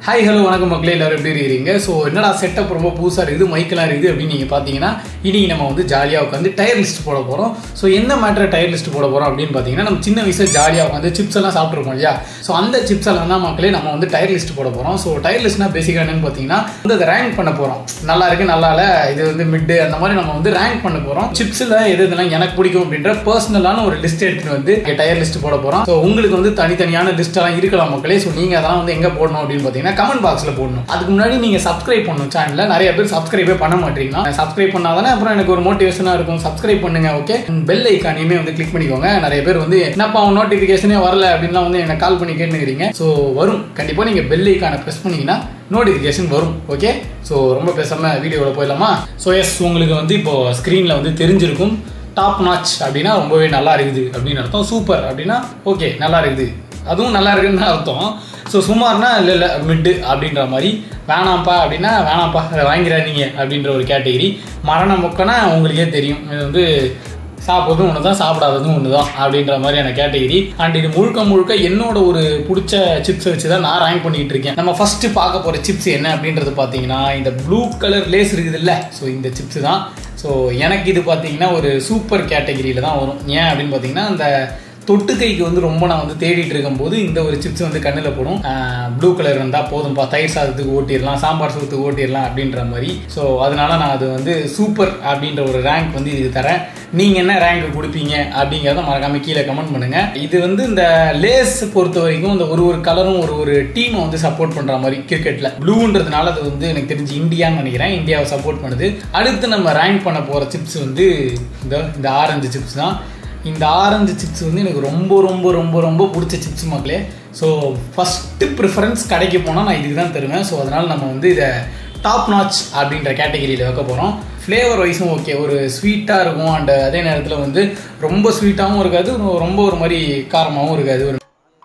hi hello வணக்கம் மக்களே எல்லாரும் எப்படி இருக்கீங்க ஸோ என்னடா செட்டப் ரொம்ப புதுசாக இருக்குது மைக்கெல்லாம் இருக்குது அப்படின்னு நீங்கள் பார்த்தீங்கன்னா இன்னைக்கு நம்ம வந்து ஜாலியாக உட்காந்து டயர் லிஸ்ட் போட போகிறோம் ஸோ எந்த மேட்டர் டயர் லிஸ்ட் போட போகிறோம் அப்படின்னு பார்த்தீங்கன்னா நம்ம சின்ன வயசில் ஜாலியாக உட்காந்து சிப்ஸ் எல்லாம் சாப்பிட்ருப்போம் இல்லையா ஸோ அந்த சிப்ஸ் எல்லாம் தான் மக்களே நம்ம வந்து டயர் லிஸ்ட் போட போகிறோம் ஸோ டயர் லிஸ்ட்னா பேசிக்காக என்னன்னு பார்த்தீங்கன்னா வந்து அதை ரேங்க் பண்ண போகிறோம் நல்லா இருக்கு நல்லா இல்லை இது வந்து மிட்டு அந்த மாதிரி நம்ம வந்து ரேங்க் பண்ண போகிறோம் சிப்ஸில் எது இதெல்லாம் எனக்கு பிடிக்கும் அப்படின்ற பர்சனலான ஒரு லிஸ்ட் எடுத்துட்டு வந்து டயர் லிஸ்ட் போட போகிறோம் ஸோ உங்களுக்கு வந்து தனித்தனியான லிஸ்ட் எல்லாம் இருக்கலாம் மக்களே ஸோ நீங்கள் அதெல்லாம் வந்து எங்கே போடணும் அப்படின்னு பார்த்தீங்கன்னா கமெண்ட் பாக்ஸில் போடணும் அதுக்கு முன்னாடி நீங்கள் சப்ஸ்கிரைப் பண்ணணும் சேனலில் நிறைய பேர் சப்ஸ்கிரைபே பண்ண மாட்டீங்கன்னா சப்ஸ்கிரைப் பண்ணாதானே அப்புறம் எனக்கு ஒரு மோட்டிவேஷனாக இருக்கும் சப்ஸ்கிரைப் பண்ணுங்க ஓகே பெல் ஐக்கானையுமே வந்து கிளிக் பண்ணிக்கோங்க நிறைய பேர் வந்து என்னப்பா உன் நோட்டிஃபிகேஷனே வரல அப்படின்லாம் வந்து எனக்கு கால் பண்ணி கேட்டுக்கிறீங்க ஸோ வரும் கண்டிப்பாக நீங்கள் பெல் ஐக்கானை ப்ரெஸ் பண்ணீங்கன்னா நோட்டிஃபிகேஷன் வரும் ஓகே ஸோ ரொம்ப பேசாமல் வீடியோவில் போயிடலாமா ஸோ எஸ் உங்களுக்கு வந்து இப்போ ஸ்க்ரீனில் வந்து தெரிஞ்சிருக்கும் டாப் நாச் அப்படின்னா ரொம்பவே நல்லா இருக்குது அப்படின்னு அர்த்தம் சூப்பர் அப்படின்னா ஓகே நல்லா இருக்குது அதுவும் நல்லா இருக்குன்னு தான் அர்த்தம் ஸோ சுமார்னா இல்லை இல்லை மிட்டு அப்படின்ற மாதிரி வேணாம்ப்பா அப்படின்னா வேணாம்ப்பா அதை வாங்கிறாதீங்க அப்படின்ற ஒரு கேட்டகிரி மரண மொக்கனா உங்களுக்கே தெரியும் இது வந்து சாப்பிட்றதும் ஒன்று தான் சாப்பிடாததும் ஒன்று தான் அப்படின்ற மாதிரியான கேட்டகிரி அண்ட் இது முழுக்க முழுக்க என்னோட ஒரு பிடிச்ச சிப்ஸை வச்சு தான் நான் ரேங்க் பண்ணிட்டு இருக்கேன் நம்ம ஃபஸ்ட்டு பார்க்க போகிற சிப்ஸ் என்ன அப்படின்றது பார்த்தீங்கன்னா இந்த ப்ளூ கலர் லேஸ் இருக்குது இல்லை ஸோ இந்த சிப்ஸ் தான் ஸோ எனக்கு இது பார்த்தீங்கன்னா ஒரு சூப்பர் கேட்டகிரியில் தான் வரும் ஏன் அப்படின்னு பார்த்தீங்கன்னா அந்த தொட்டுக்கைக்கு வந்து ரொம்ப நான் வந்து தேடிட்டு இருக்கும்போது இந்த ஒரு சிப்ஸ் வந்து கண்ணில் போடும் ப்ளூ கலர் வந்தால் போதும்பா தயிர் சாதத்துக்கு ஓட்டிடலாம் சாம்பார் சாதத்துக்கு ஓட்டிடலாம் அப்படின்ற மாதிரி ஸோ அதனால நான் அது வந்து சூப்பர் அப்படின்ற ஒரு ரேங்க் வந்து இதுக்கு தரேன் நீங்கள் என்ன ரேங்க் கொடுப்பீங்க அப்படிங்கிறத மறக்காம கீழே கமெண்ட் பண்ணுங்க இது வந்து இந்த லேஸ் பொறுத்த வரைக்கும் இந்த ஒரு ஒரு கலரும் ஒரு ஒரு டீமை வந்து சப்போர்ட் பண்ணுற மாதிரி கிரிக்கெட்டில் ப்ளூன்றதுனால அது வந்து எனக்கு தெரிஞ்சு இந்தியான்னு நினைக்கிறேன் இந்தியாவை சப்போர்ட் பண்ணுது அடுத்து நம்ம ரேங்க் பண்ண போகிற சிப்ஸ் வந்து இந்த இந்த ஆரஞ்சு சிப்ஸ் தான் இந்த ஆரஞ்சு சிப்ஸ் வந்து எனக்கு ரொம்ப ரொம்ப ரொம்ப ரொம்ப பிடிச்ச சிப்ஸ் மக்களே ஸோ ஃபஸ்ட்டு ப்ரிஃபரன்ஸ் கடைக்கு போனால் நான் இதுக்கு தான் தருவேன் ஸோ அதனால் நம்ம வந்து இதை டாப் நாச் அப்படின்ற கேட்டகிரியில் வைக்க போகிறோம் ஃப்ளேவர் வைஸும் ஓகே ஒரு ஸ்வீட்டாக இருக்கும் அண்ட் அதே நேரத்தில் வந்து ரொம்ப ஸ்வீட்டாகவும் இருக்காது ரொம்ப ஒரு மாதிரி காரமாகவும் இருக்காது ஒரு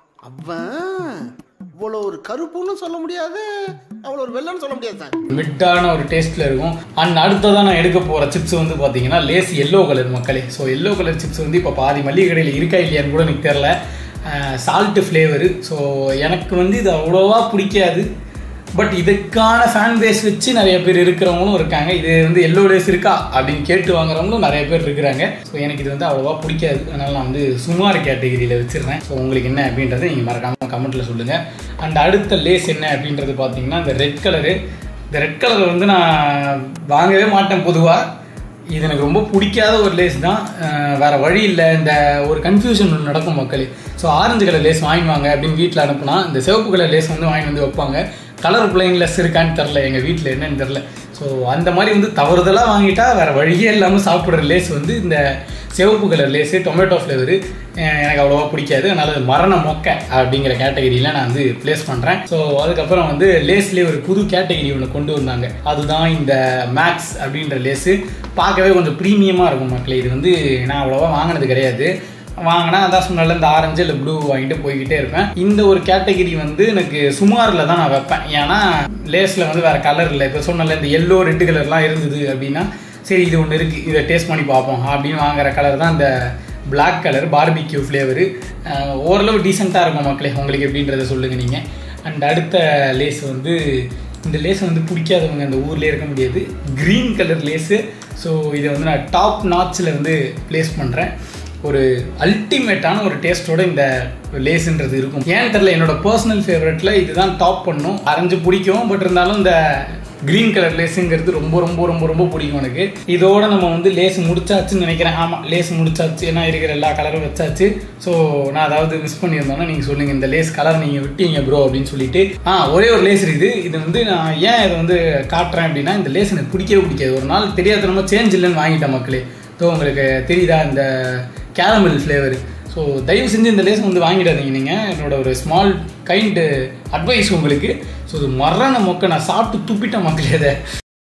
அவன் இவ்வளோ ஒரு கருப்புன்னு சொல்ல முடியாது அவ்வளோ ஒரு வெள்ளன்னு சொல்ல முடியாது சார் மிட்டான ஒரு டேஸ்ட்டில் இருக்கும் அண்ட் அடுத்ததான் நான் எடுக்க போகிற சிப்ஸ் வந்து பார்த்தீங்கன்னா லேஸ் எல்லோ கலர் மக்களே ஸோ எல்லோ கலர் சிப்ஸ் வந்து இப்போ பாதி மல்லிகை கடையில் இருக்கா இல்லையான்னு கூட எனக்கு தெரில சால்ட்டு ஃப்ளேவரு ஸோ எனக்கு வந்து இது அவ்வளோவா பிடிக்காது பட் இதுக்கான ஃபேன் பேஸ் வச்சு நிறைய பேர் இருக்கிறவங்களும் இருக்காங்க இது வந்து எல்லோ டேஸ் இருக்கா அப்படின்னு கேட்டு வாங்குறவங்களும் நிறைய பேர் இருக்கிறாங்க ஸோ எனக்கு இது வந்து அவ்வளோவா பிடிக்காது அதனால் நான் வந்து சுமார் கேட்டகிரியில் வச்சிடுறேன் ஸோ உங்களுக்கு என்ன அப்படின்றத நீங்கள் மறக்காமல் கமெண்ட்டில் சொல்லுங்கள் அண்ட் அடுத்த லேஸ் என்ன அப்படின்றது பார்த்தீங்கன்னா இந்த ரெட் கலரு இந்த ரெட் கலர் வந்து நான் வாங்கவே மாட்டேன் பொதுவாக இது எனக்கு ரொம்ப பிடிக்காத ஒரு லேஸ் தான் அஹ் வேற வழி இல்லை இந்த ஒரு கன்ஃபியூஷன் ஒன்று நடக்கும் மக்களே ஸோ ஆரஞ்சு கலர் லேஸ் வாங்கிவாங்க அப்படின்னு வீட்டில் அனுப்புனா இந்த சிவப்பு கலர் லேஸ் வந்து வாங்கி வந்து வைப்பாங்க கலர் பிள்ளைங்க லெஸ் இருக்கான்னு தெரில எங்கள் வீட்டில் என்னன்னு தெரில ஸோ அந்த மாதிரி வந்து தவறுதலாக வாங்கிட்டா வேற வழியே இல்லாமல் சாப்பிட்ற லேஸ் வந்து இந்த சிவப்பு கலர் லேஸு டொமேட்டோ ஃப்ளேவரு எனக்கு அவ்வளோவா பிடிக்காது அதனால் அது மரண மொக்க அப்படிங்கிற கேட்டகரியில் நான் வந்து ப்ளேஸ் பண்ணுறேன் ஸோ அதுக்கப்புறம் வந்து லேஸ்லேயே ஒரு புது கேட்டகரி ஒன்று கொண்டு வந்தாங்க அதுதான் இந்த மேக்ஸ் அப்படின்ற லேஸு பார்க்கவே கொஞ்சம் ப்ரீமியமாக இருக்கும் மக்களே இது வந்து நான் அவ்வளோவா வாங்கினது கிடையாது வாங்கினா அதான் சொன்னால இந்த ஆரஞ்சு இல்லை ப்ளூ வாங்கிட்டு போய்கிட்டே இருப்பேன் இந்த ஒரு கேட்டகரி வந்து எனக்கு சுமாரில் தான் நான் வைப்பேன் ஏன்னா லேஸில் வந்து வேறு கலர் இல்லை இப்போ சொன்னல இந்த எல்லோ ரெட்டு கலர்லாம் இருந்தது அப்படின்னா சரி இது ஒன்று இருக்குது இதை டேஸ்ட் பண்ணி பார்ப்போம் அப்படின்னு வாங்குற கலர் தான் இந்த Black கலர் பார்பிக்யூ ஃப்ளேவரு ஓரளவு டீசெண்டாக இருக்கும் மக்களே உங்களுக்கு எப்படின்றத சொல்லுங்கள் நீங்கள் அண்ட் அடுத்த லேஸ் வந்து இந்த லேஸ் வந்து பிடிக்காதவங்க அந்த ஊர்லேயே இருக்க முடியாது க்ரீன் கலர் லேஸு ஸோ இதை வந்து நான் டாப் நாச்சில் வந்து ப்ளேஸ் பண்ணுறேன் ஒரு அல்டிமேட்டான ஒரு டேஸ்ட்டோட இந்த லேஸுன்றது இருக்கும் ஏன்னு தெரில என்னோட பர்சனல் ஃபேவரட்டில் இதுதான் டாப் பண்ணும் அரைஞ்சு பிடிக்கும் பட் இருந்தாலும் இந்த க்ரீன் கலர் லேஸுங்கிறது ரொம்ப ரொம்ப ரொம்ப ரொம்ப பிடிக்கும் எனக்கு இதோட நம்ம வந்து லேஸ் முடிச்சாச்சுன்னு நினைக்கிறேன் ஆமாம் லேஸ் முடிச்சாச்சு ஏன்னா இருக்கிற எல்லா கலரும் வச்சாச்சு ஸோ நான் அதாவது மிஸ் பண்ணியிருந்தோன்னா நீங்கள் சொல்லுங்கள் இந்த லேஸ் கலர் நீங்கள் விட்டீங்க ப்ரோ அப்படின்னு சொல்லிட்டு ஆ ஒரே ஒரு லேஸ் இருக்குது இது வந்து நான் ஏன் இதை வந்து காட்டுறேன் அப்படின்னா இந்த லேஸ் எனக்கு பிடிக்கவே பிடிக்காது ஒரு நாள் தெரியாதனமா சேஞ்ச் இல்லைன்னு வாங்கிட்டேன் மக்களே ஸோ உங்களுக்கு தெரியுதா இந்த கேரமல் ஃப்ளேவர் ஸோ தயவு செஞ்சு இந்த லேஸ் வந்து வாங்கிடாதீங்க நீங்கள் என்னோட ஒரு ஸ்மால் கைண்டு அட்வைஸ் உங்களுக்கு ஸோ இது மரண மொக்க நான் சாப்பிட்டு துப்பிட்டேன் மக்களே அதை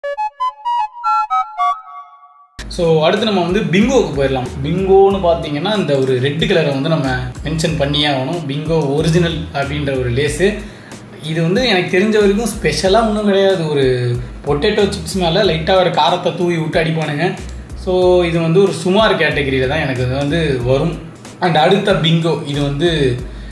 ஸோ அடுத்து நம்ம வந்து பிங்கோவுக்கு போயிடலாம் பிங்கோன்னு பார்த்தீங்கன்னா இந்த ஒரு ரெட் கலரை வந்து நம்ம மென்ஷன் பண்ணியே ஆகணும் பிங்கோ ஒரிஜினல் அப்படின்ற ஒரு லேஸு இது வந்து எனக்கு தெரிஞ்ச வரைக்கும் ஸ்பெஷலாக ஒன்றும் கிடையாது ஒரு பொட்டேட்டோ சிப்ஸ் மேலே லைட்டாக ஒரு காரத்தை தூவி விட்டு அடிப்பானுங்க ஸோ இது வந்து ஒரு சுமார் கேட்டகரியில் தான் எனக்கு இது வந்து வரும் அண்ட் அடுத்த பிங்கோ இது வந்து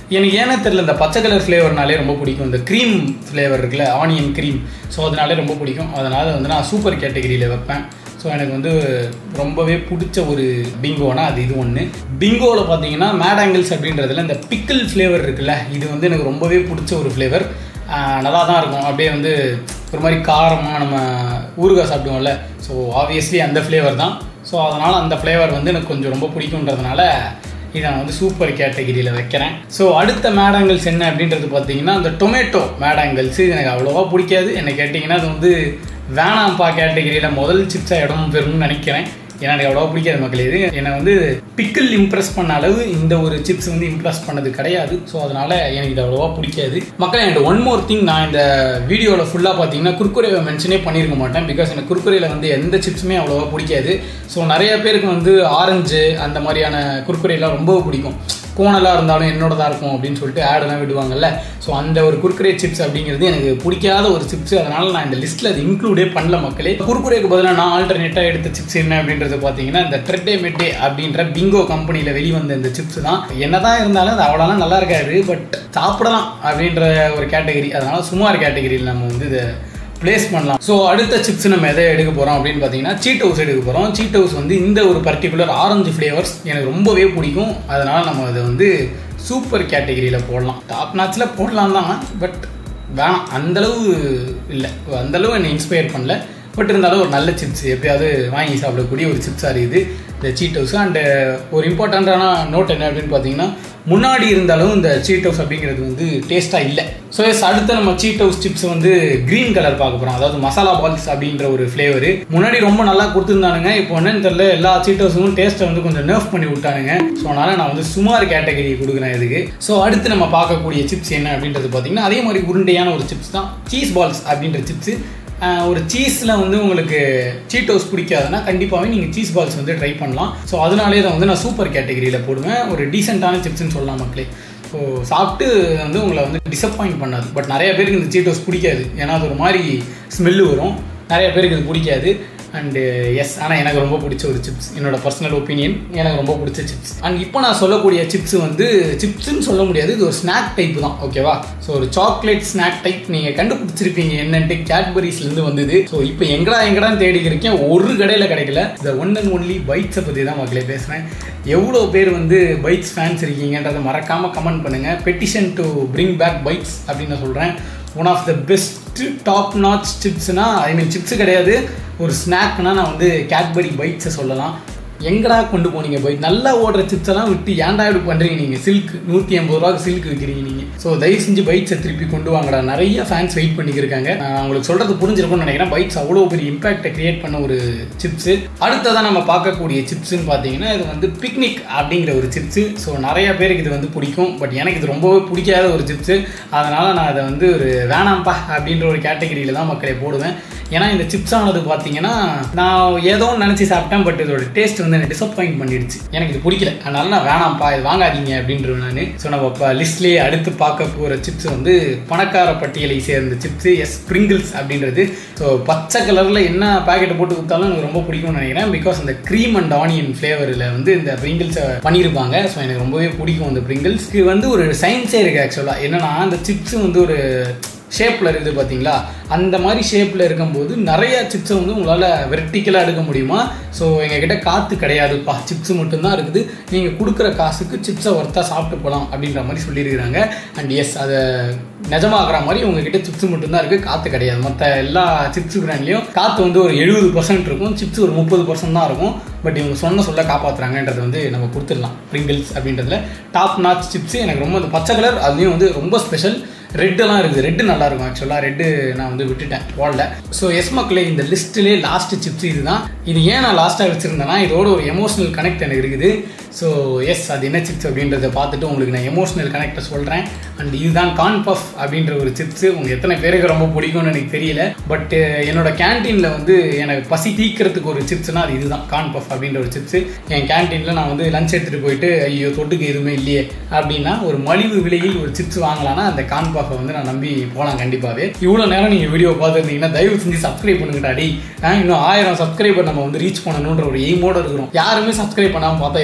எனக்கு ஏனே தெரியல இந்த பச்சை கலர் ஃப்ளேவர்னாலே ரொம்ப பிடிக்கும் இந்த க்ரீம் ஃப்ளேவர் இருக்குல்ல ஆனியன் க்ரீம் ஸோ அதனாலே ரொம்ப பிடிக்கும் அதனால் வந்து நான் சூப்பர் கேட்டகரியில் வைப்பேன் ஸோ எனக்கு வந்து ரொம்பவே பிடிச்ச ஒரு பிங்கோனா அது இது ஒன்று பிங்கோவில் பார்த்தீங்கன்னா மேட் ஆங்கிள்ஸ் அப்படின்றதுல இந்த பிக்கிள் ஃப்ளேவர் இருக்குல்ல இது வந்து எனக்கு ரொம்பவே பிடிச்ச ஒரு ஃப்ளேவர் நல்லா தான் இருக்கும் அப்படியே வந்து ஒரு மாதிரி காரமாக நம்ம ஊறுகாய் சாப்பிடுவோம்ல ஸோ ஆப்வியஸ்லி அந்த ஃப்ளேவர் தான் ஸோ அதனால் அந்த ஃப்ளேவர் வந்து எனக்கு கொஞ்சம் ரொம்ப பிடிக்குன்றதுனால இதை நான் வந்து சூப்பர் கேட்டகிரியில் வைக்கிறேன் ஸோ அடுத்த மேடாங்கிள்ஸ் என்ன அப்படின்றது பார்த்தீங்கன்னா அந்த டொமேட்டோ மேடாங்கிள்ஸ் இது எனக்கு அவ்வளோவா பிடிக்காது என்ன கேட்டிங்கன்னா அது வந்து வேணாம்ப்பா கேட்டகிரியில் முதல் சிப்ஸாக இடம் பெறும்னு நினைக்கிறேன் ஏன்னா எனக்கு அவ்வளோ பிடிக்காது மக்கள் இது என்னை வந்து பிக்கிள் இம்ப்ரெஸ் பண்ண அளவு இந்த ஒரு சிப்ஸ் வந்து இம்ப்ரெஸ் பண்ணது கிடையாது ஸோ அதனால எனக்கு இது அவ்வளோவா பிடிக்காது மக்கள் எனக்கு ஒன் மோர் திங் நான் இந்த வீடியோவில் ஃபுல்லாக பார்த்தீங்கன்னா குர்குரேவை மென்ஷனே பண்ணியிருக்க மாட்டேன் பிகாஸ் எனக்கு குர்குரேயில் வந்து எந்த சிப்ஸுமே அவ்வளோவா பிடிக்காது ஸோ நிறைய பேருக்கு வந்து ஆரஞ்சு அந்த மாதிரியான குர்குரேலாம் ரொம்ப பிடிக்கும் கோணலாக இருந்தாலும் என்னோட தான் இருக்கும் அப்படின்னு சொல்லிட்டு ஆடெல்லாம் விடுவாங்கல்ல ஸோ அந்த ஒரு குர்குரே சிப்ஸ் அப்படிங்கிறது எனக்கு பிடிக்காத ஒரு சிப்ஸ் அதனால நான் இந்த லிஸ்ட்டில் அது இன்க்ளூடே பண்ணல மக்களே குர்குரேக்கு பதிலாக நான் ஆல்டர்னேட்டாக எடுத்த சிப்ஸ் என்ன அப்படின்றது பார்த்தீங்கன்னா இந்த ட்ரெட்டே மெட்டே அப்படின்ற பிங்கோ கம்பெனியில் வெளிவந்த இந்த சிப்ஸ் தான் என்னதான் இருந்தாலும் அது அவ்வளோலாம் நல்லா இருக்காது பட் சாப்பிடலாம் அப்படின்ற ஒரு கேட்டகரி அதனால சுமார் கேட்டகரியில் நம்ம வந்து இதை பிளேஸ் பண்ணலாம் ஸோ அடுத்த சிப்ஸ் நம்ம எதை எடுக்க போகிறோம் அப்படின்னு பார்த்தீங்கன்னா சீட் ஹவுஸ் எடுக்க போகிறோம் சீட் ஹவுஸ் வந்து இந்த ஒரு பர்டிகுலர் ஆரஞ்சு ஃப்ளேவர்ஸ் எனக்கு ரொம்பவே பிடிக்கும் அதனால் நம்ம அதை வந்து சூப்பர் கேட்டகரியில் போடலாம் டாப் நாச்சில் போடலாம் தான் பட் வேணாம் அந்தளவு இல்லை அந்தளவு என்னை இன்ஸ்பயர் பண்ணல பட் இருந்தாலும் ஒரு நல்ல சிப்ஸ் எப்பயாவது வாங்கி சாப்பிடக்கூடிய ஒரு சிப்ஸாக இருக்குது இந்த சீட் ஹவுஸ் அண்டு ஒரு இம்பார்ட்டண்ட்டான நோட் என்ன அப்படின்னு பார்த்தீங்கன்னா முன்னாடி இருந்தாலும் இந்த சீட் ஹவுஸ் அப்படிங்கிறது வந்து டேஸ்ட்டாக இல்லை ஸோ எஸ் அடுத்து நம்ம சீட் ஹவுஸ் சிப்ஸ் வந்து க்ரீன் கலர் பார்க்க போகிறோம் அதாவது மசாலா பால்ஸ் அப்படின்ற ஒரு ஃப்ளேவர் முன்னாடி ரொம்ப நல்லா கொடுத்துருந்தானுங்க இப்போ என்னன்னு தெரியல எல்லா சீட் ஹவுஸும் டேஸ்ட்டை வந்து கொஞ்சம் நர்ஃப் பண்ணி விட்டானுங்க ஸோ அதனால் நான் வந்து சுமார் கேட்டகரி கொடுக்குறேன் இதுக்கு ஸோ அடுத்து நம்ம பார்க்கக்கூடிய சிப்ஸ் என்ன அப்படின்றது பார்த்தீங்கன்னா அதே மாதிரி உருண்டையான ஒரு சிப்ஸ் தான் சீஸ் பால்ஸ் அப்படின்ற சிப்ஸ் ஒரு சீஸில் வந்து உங்களுக்கு சீட் ஹவுஸ் பிடிக்காதுன்னா கண்டிப்பாகவே நீங்கள் சீஸ் பால்ஸ் வந்து ட்ரை பண்ணலாம் ஸோ அதனாலே தான் வந்து நான் சூப்பர் கேட்டகரியில் போடுவேன் ஒரு டீசெண்டான சிப்ஸ்னு சொல்லலாம் மக்களே ஸோ சாப்பிட்டு வந்து உங்களை வந்து டிசப்பாயிண்ட் பண்ணாது பட் நிறைய பேருக்கு இந்த சீட் ஹவுஸ் பிடிக்காது ஏன்னா அது ஒரு மாதிரி ஸ்மெல்லு வரும் நிறைய பேருக்கு இது பிடிக்காது அண்டு எஸ் ஆனால் எனக்கு ரொம்ப பிடிச்ச ஒரு சிப்ஸ் என்னோட பர்சனல் ஒப்பீனியன் எனக்கு ரொம்ப பிடிச்ச சிப்ஸ் அண்ட் இப்போ நான் சொல்லக்கூடிய சிப்ஸ் வந்து சிப்ஸ்ன்னு சொல்ல முடியாது இது ஒரு ஸ்நாக் டைப் தான் ஓகேவா ஸோ ஒரு சாக்லேட் ஸ்நாக் டைப் நீங்கள் கண்டுபிடிச்சிருப்பீங்க என்னன்ட்டு கேட்பரிஸ்லேருந்து வந்தது ஸோ இப்போ எங்கடா எங்கடான்னு தேடிக்கிறீங்க ஒரு கடையில் கிடைக்கல இந்த ஒன் அண்ட் ஒன்லி பைட்ஸை பற்றி தான் மக்களே பேசுகிறேன் எவ்வளோ பேர் வந்து பைட்ஸ் ஃபேன்ஸ் இருக்கீங்கன்றதை மறக்காமல் கமெண்ட் பண்ணுங்கள் petition to bring back Bites அப்படின்னு நான் சொல்கிறேன் one of the best top notch சிப்ஸ்னால் ஐ மீன் சிப்ஸ் கிடையாது ஒரு ஸ்நாக்னா நான் வந்து கேட்பரி பைட்ஸை சொல்லலாம் எங்கடா கொண்டு போனீங்க பைட் நல்லா ஓடுற சிப்ஸ் எல்லாம் விட்டு ஏன்டா இப்படி பண்ணுறீங்க நீங்கள் சில்க் நூற்றி ஐம்பது ரூபாய்க்கு சில்க் விற்கிறீங்க நீங்கள் ஸோ தயவு செஞ்சு பைட்ஸை திருப்பி கொண்டு வாங்கடா நிறைய ஃபேன்ஸ் வெயிட் பண்ணிக்கிருக்காங்க நான் உங்களுக்கு சொல்கிறது புரிஞ்சிருக்கும்னு நினைக்கிறேன் பைட்ஸ் அவ்வளோ பெரிய இம்பாக்டை கிரியேட் பண்ண ஒரு சிப்ஸு அடுத்ததான் நம்ம பார்க்கக்கூடிய சிப்ஸ்ன்னு பார்த்தீங்கன்னா இது வந்து பிக்னிக் அப்படிங்கிற ஒரு சிப்ஸு ஸோ நிறைய பேருக்கு இது வந்து பிடிக்கும் பட் எனக்கு இது ரொம்பவே பிடிக்காத ஒரு சிப்ஸு அதனால் நான் அதை வந்து ஒரு வேணாம்ப்பா அப்படின்ற ஒரு கேட்டகரியில் தான் மக்களை போடுவேன் ஏன்னா இந்த சிப்ஸ் ஆனது பார்த்தீங்கன்னா நான் ஏதோ நினச்சி சாப்பிட்டேன் பட் இதோட டேஸ்ட் வந்து எனக்கு டிசப்பாயிண்ட் பண்ணிடுச்சு எனக்கு இது பிடிக்கல அதனால நான் வேணாம்ப்பா இது வாங்காதீங்க அப்படின்றேன் நான் ஸோ நம்ம இப்போ லிஸ்ட்லேயே அடுத்து பார்க்க போகிற சிப்ஸ் வந்து பணக்கார பட்டியலை சேர்ந்த சிப்ஸ் எஸ் ஸ்ப்ரிங்கிள்ஸ் அப்படின்றது ஸோ பச்சை கலரில் என்ன பேக்கெட்டை போட்டு கொடுத்தாலும் எனக்கு ரொம்ப பிடிக்கும்னு நினைக்கிறேன் பிகாஸ் அந்த க்ரீம் அண்ட் ஆனியன் ஃப்ளேவரில் வந்து இந்த பிரிங்கிள்ஸை பண்ணியிருப்பாங்க ஸோ எனக்கு ரொம்பவே பிடிக்கும் அந்த பிரிங்கிள்ஸ்க்கு வந்து ஒரு சயின்ஸே இருக்குது ஆக்சுவலாக என்னன்னா அந்த சிப்ஸ் வந்து ஒரு ஷேப்பில் இருக்குது பார்த்தீங்களா அந்த மாதிரி ஷேப்பில் இருக்கும்போது நிறைய சிப்ஸை வந்து உங்களால் வெர்டிக்கலாக எடுக்க முடியுமா ஸோ எங்ககிட்ட காற்று கிடையாதுப்பா சிப்ஸ் மட்டும்தான் இருக்குது நீங்கள் கொடுக்குற காசுக்கு சிப்ஸை ஒர்த்தாக சாப்பிட்டு போகலாம் அப்படின்ற மாதிரி சொல்லியிருக்கிறாங்க அண்ட் எஸ் அதை நிஜமாகிற மாதிரி உங்ககிட்ட சிப்ஸ் மட்டும்தான் இருக்குது காற்று கிடையாது மற்ற எல்லா சிப்ஸ் பிராண்ட்லேயும் காற்று வந்து ஒரு எழுபது பர்சன்ட் இருக்கும் சிப்ஸ் ஒரு முப்பது பர்சன்ட் தான் இருக்கும் பட் இவங்க சொன்ன சொல்ல காப்பாற்றுறாங்கன்றது வந்து நம்ம கொடுத்துடலாம் பிரிங்கிள்ஸ் அப்படின்றதுல டாப் நாச் சிப்ஸ் எனக்கு ரொம்ப அந்த பச்சை கலர் அதுலேயும் வந்து ரொம்ப ஸ்பெஷல் ரெட்டெல்லாம் இருக்குது ரெட்டு நல்லா இருக்கும் ஆக்சுவலாக ரெட்டு நான் வந்து விட்டுட்டேன் போடல ஸோ எஸ் மக்களே இந்த லிஸ்ட்லேயே லாஸ்ட் சிப்ஸ் இதுதான் இது ஏன் நான் லாஸ்ட்டாக வச்சுருந்தேன்னா இதோட ஒரு எமோஷனல் கனெக்ட் எனக்கு இருக்குது ஸோ எஸ் அது என்ன சிப்ஸ் அப்படின்றத பார்த்துட்டு உங்களுக்கு நான் எமோஷனல் கனெக்டை சொல்கிறேன் அண்ட் இதுதான் கார்ன் பஃப் அப்படின்ற ஒரு சிப்ஸு உங்கள் எத்தனை பேருக்கு ரொம்ப பிடிக்கும்னு எனக்கு தெரியல பட் என்னோட கேன்டீனில் வந்து எனக்கு பசி தீக்கிறதுக்கு ஒரு சிப்ஸ்னால் அது இதுதான் கார்ன் பஃப் அப்படின்ற ஒரு சிப்ஸு என் கேன்டீனில் நான் வந்து லஞ்ச் எடுத்துகிட்டு போயிட்டு ஐயோ தொட்டுக்கு எதுவுமே இல்லையே அப்படின்னா ஒரு மலிவு விலையில் ஒரு சிப்ஸ் வாங்கலாம்னா அந்த கார்ன் பஃபை வந்து நான் நம்பி போகலாம் கண்டிப்பாகவே இவ்வளோ நேரம் நீங்கள் வீடியோ பார்த்துருந்தீங்கன்னா தயவு செஞ்சு சப்ஸ்கிரைப் பண்ணுங்கடாடி இன்னும் ஆயிரம் சப்ஸ்கிரைபர் நம்ம வந்து ரீச் பண்ணணுன்ற ஒரு எய்மோடு இருக்கிறோம் யாருமே சப்ஸ்கிரைப் பண்ணாமல் பார்த்தா எப்பட்றா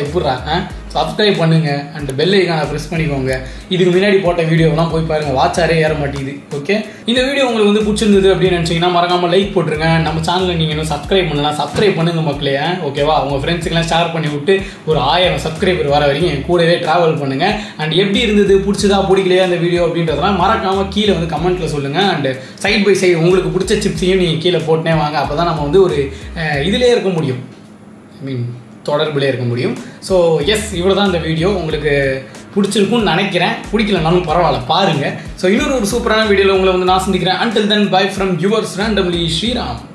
சப்ஸ்கிரைப் பண்ணுங்க அண்ட் பெல் ஐக்கானை ப்ரெஸ் பண்ணிக்கோங்க இதுக்கு முன்னாடி போட்ட வீடியோலாம் போய் பாருங்க வாட்சாரே ஏற மாட்டேங்குது ஓகே இந்த வீடியோ உங்களுக்கு வந்து பிடிச்சிருந்தது அப்படின்னு நினச்சிங்கன்னா மறக்காம லைக் போட்டுருங்க நம்ம சேனலை நீங்கள் இன்னும் சப்ஸ்கிரைப் பண்ணலாம் சப்ஸ்கிரைப் பண்ணுங்க மக்களே ஓகேவா உங்கள் ஃப்ரெண்ட்ஸுக்கெல்லாம் ஷேர் பண்ணி விட்டு ஒரு ஆயிரம் சப்ஸ்கிரைபர் வர வரைக்கும் என் கூடவே ட்ராவல் பண்ணுங்க அண்ட் எப்படி இருந்தது பிடிச்சதா பிடிக்கலையா இந்த வீடியோ அப்படின்றதெல்லாம் மறக்காம கீழே வந்து கமெண்ட்ல சொல்லுங்க அண்ட் சைட் பை சைடு உங்களுக்கு பிடிச்ச சிப்ஸையும் நீங்கள் கீழே போட்டுனே வாங்க அப்போ தான் நம்ம வந்து ஒரு அஹ், இதிலே இருக்க முடியும் ஐ மீன் தொடர்புலே இருக்க முடியும் ஸோ எஸ் இவ்வளோ தான் இந்த வீடியோ உங்களுக்கு பிடிச்சிருக்கும்னு நினைக்கிறேன் பிடிக்கலனாலும் பரவாயில்ல பாருங்கள் ஸோ இன்னொரு ஒரு சூப்பரான வீடியோவில் உங்களை வந்து நான் சந்திக்கிறேன் until then bye from yours randomly Sriram